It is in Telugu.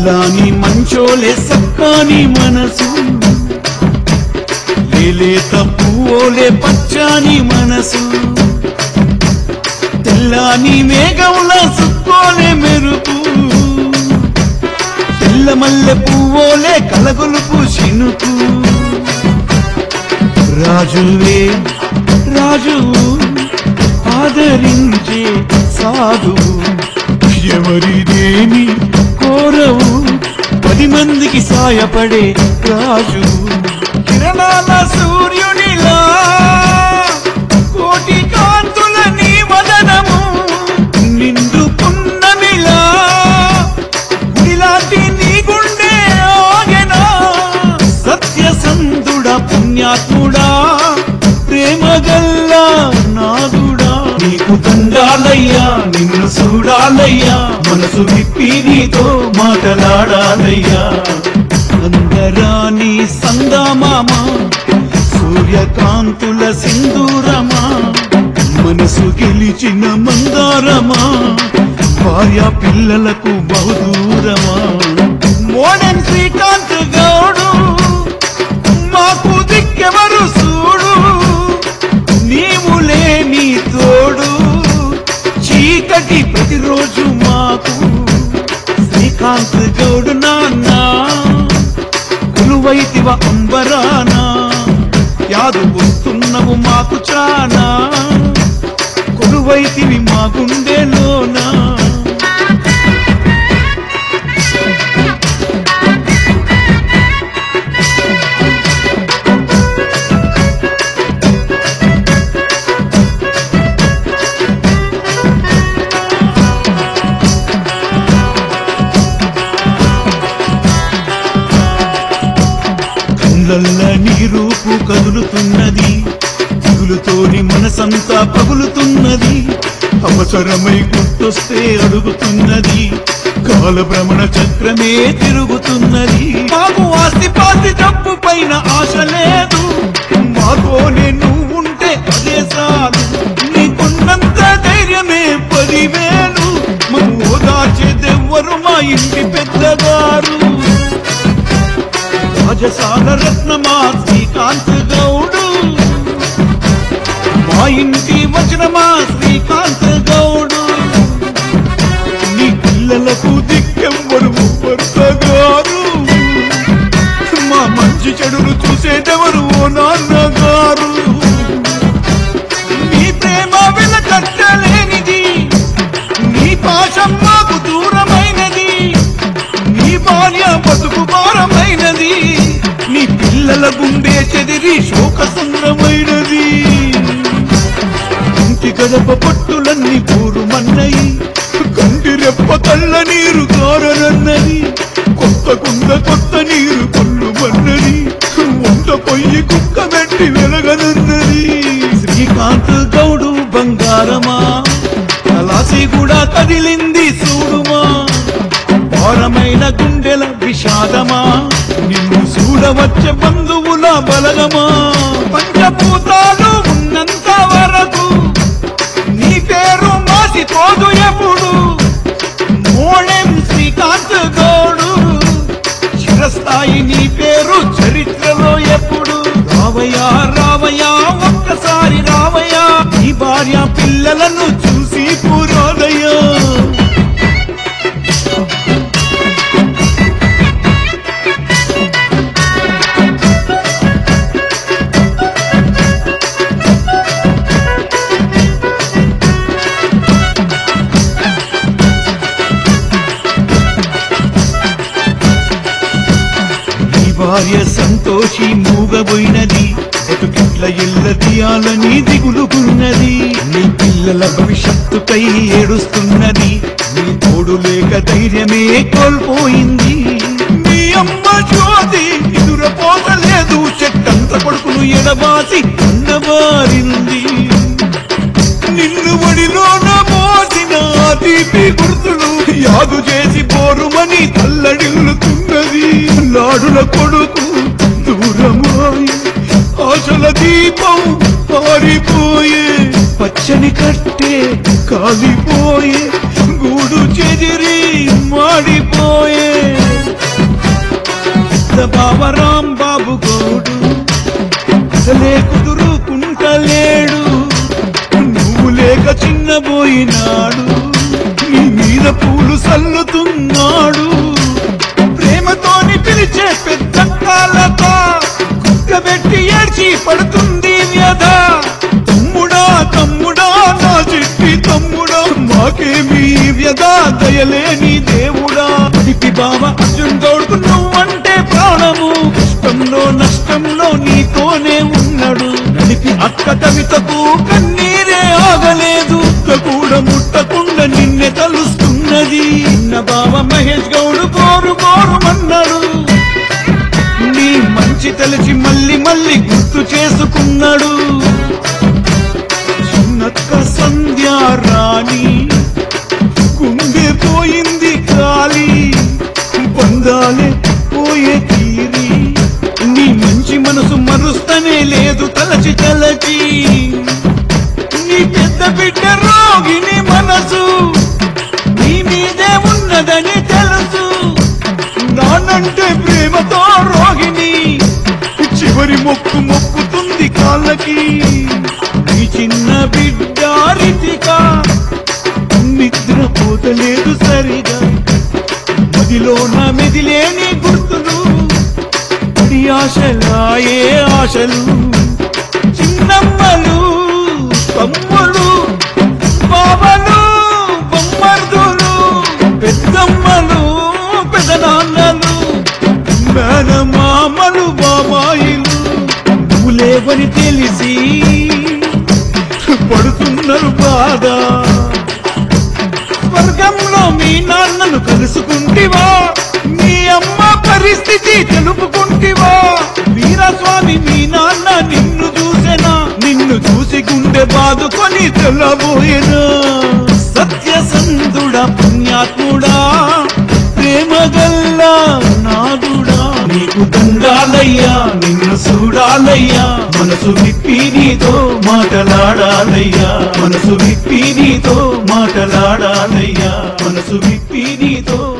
తెల్లాని మంచోలే సక్కాని మనసు లేలేత పువ్వులే పచ్చాని మనసు తెల్లాని మేఘంల సుక్కోలే మెరుపు తెల్ల మల్లె పువ్వులే కలగొలుపు చినుకు రాజువే రాజు ఆదరించే సాధు ఎవరిదేమి కోరవు పది మందికి సాయపడే రాజు కిరణాల సూర్యునిలా కోటి కాంతుల నీ వదనము నిండు పున్నమిలా గుడిలాంటి నీ గుండె ఆగెనా సత్యసంధుడ పుణ్యాత్ముడా ప్రేమగల్లా నాదుడా నీకు దండాలయ్యా నిన్ను చూడాలయ్యా మనసు విప్పి నీతో మాటలాడాలయ్యా అందరాని సందామామ సూర్యకాంతుల సింధూరమా మనసు గెలిచిన మందారమా భార్య పిల్లలకు బహుదూరమా మోడన్ శ్రీకాంత్ గౌడు మాకు దిక్కెవరు చూడు నీవు లేని తోడు చీకటి ప్రతిరోజు మాకు శ్రీకాంత్ గౌడు నాన్న కొలువైతివ అంబరానా యాదు వస్తున్నవు మాకు చానా కొలువైతివి మా గుండెలోనా కళ్ళల్ల నీ రూపు కదులుతున్నది దిగులుతోని మనసంతా పగులుతున్నది అవసరమై గుర్తొస్తే అడుగుతున్నది కాలభ్రమణ చక్రమే తిరుగుతున్నది మాకు ఆస్తి పాస్తి డబ్బు పైన ఆశ లేదు మాతోనే నువ్వు ఉంటే అదే చాలు నీకున్నంత ధైర్యమే పదివేలు మనం ఓదార్చేదెవ్వరు మా ఇంటి పెద్దగారు రాజసాల రత్నమా శ్రీకాంత్ గౌడు మా ఇంటి వచనమా శ్రీకాంత్ గౌడు నీ పిల్లలకు దిక్కెవ్వరు భర్త గారు మా మంచి చెడులు చూసేదెవరు ఓ నాన్నగారు నీ ప్రేమ వెలకట్టలేనిది నీ పాశం మాకు దూరమైనది నీ బాల్య బతుకు భారమైనది నీ పిల్లల గుండె చెదిరి శోకసుందరమైనది ఇంటి గడప పట్టులన్నీ పూరుమన్నయి కంటి రెప్ప కళ్ళ నీరు కారనన్నది కొత్త కుంద కొత్త నీరు కొల్లుమన్నది వంట పొయ్యి కుక్క పెట్టి వెలగనన్నది శ్రీకాంత్ గౌడు బంగారమా కలాసి కూడా కదిలింది చూడుమా భారమైన గుండెల విషాదమా నిన్ను చూడవచ్చే బంధువుల బలగమా పంచభూతాలు ఉన్నంత వరకు నీ పేరు మాసిపోదు ఎప్పుడు మోళెం శ్రీకాంత్ గౌడు చిరస్థాయి నీ పేరు చరిత్రలో ఎప్పుడు రావయ్యా రావయ్యా ఒక్కసారి రావయ్యా నీ భార్య పిల్లలను చూసి పురోదయ్యా నీ భార్య సంతోషి మూగబోయినది బతుకిట్ల ఎల్ల తీయాలని దిగులుకున్నది నీ పిల్లల భవిష్యత్తుకై ఏడుస్తున్నది నీ తోడు లేక ధైర్యమే కోల్పోయింది నీ అమ్మ జ్యోతి ఎదురపోతలేదు చెట్టంత కొడుకును ఎడబాసి ఉండబారింది నిన్ను ఒడిలోన మోసిన ఆ తీపి గుర్తులు యాదు చేసి పోరుమని తల్లడిల్లుతున్నది లాడుల కొడుకు దూరమాయి ఆశల దీపం ఆరిపోయే పచ్చని కట్టే కాలిపోయే గూడు చెదిరి మాడిపోయే బావ రాంబాబు గౌడు అసలే కుదురుకుంటలేడు నువ్వు లేక చిన్నబోయినాడు నీ మీద పూలు సల్లుతున్నాడు ప్రేమతోని పిలిచే పెద్ద కాలతో కుక్కబెట్టి ఏడ్చి పడుతుంది వ్యధ తమ్ముడా తమ్ముడా నా చిట్టి తమ్ముడా మాకేమీ వ్యధ దయలేని దేవుడా అడిపి బావ అర్జున్ గౌడ్కు నువ్వంటే ప్రాణము కష్టంలో నష్టంలో నీతోనే ఉన్నాడు నడిపి అక్క కవితకు కన్నీరే ఆగలేదు ముక్క కూడా ముట్టకుండా నిన్నే తలుస్తున్నది చిన్న బావ మహేష్ గౌడు గోరు గోరుమన్నాడు నీ మంచి తెలిసి మళ్ళీ మళ్ళీ గుర్తు చేసుకున్నాడు చిన్నక్క సంధ్యా రాణి గుండె పోయింది కాలి బంధాలే పోయే తీరి నీ మంచి మనసు మరుస్తనే లేదు తలచి తలచి నీ పెద్ద బిడ్డ రోగిని మనసు నీ మీదే ఉన్నదని తెలుసు నానంటే ప్రేమతో రోగిణి చివరి మొక్కు మొక్కుతుంది కాళ్ళకి నీ చిన్న బిడ్డ రితిక నిద్రపోతలేదు సరిగా మదిలో నా మెదిలేని గుర్తులు పడి ఆశలాయే ఆశలు చిన్నమ్మలు తమ్ములు బావలు బొమ్మర్దులు పెద్దమ్మలు పెదనాన్నలు మేనమామలు బాబాయిలు నువ్వు లేవని తెలిసి పడుతున్నారు బాధ స్వర్గంలో మీ నాన్నను కలుసుకుంటివా మీ అమ్మ పరిస్థితి తెలుపుకుంటివా వీరస్వామి మీ నాన్న నిన్ను చూసెనా నిన్ను చూసి గుండె బాదుకొని తెల్లబోయేనా సత్యసంధుడ పుణ్యాత్ముడా ప్రేమగల్లా నాదుడా నీకు దండాలయ్యా నిన్ను చూడాలయ్యా మనసు విప్పి నీతో మాటలాడాలయ్యా మనసు విప్పి నీతో మాటలాడాలయ్యా మనసు విప్పి నీతో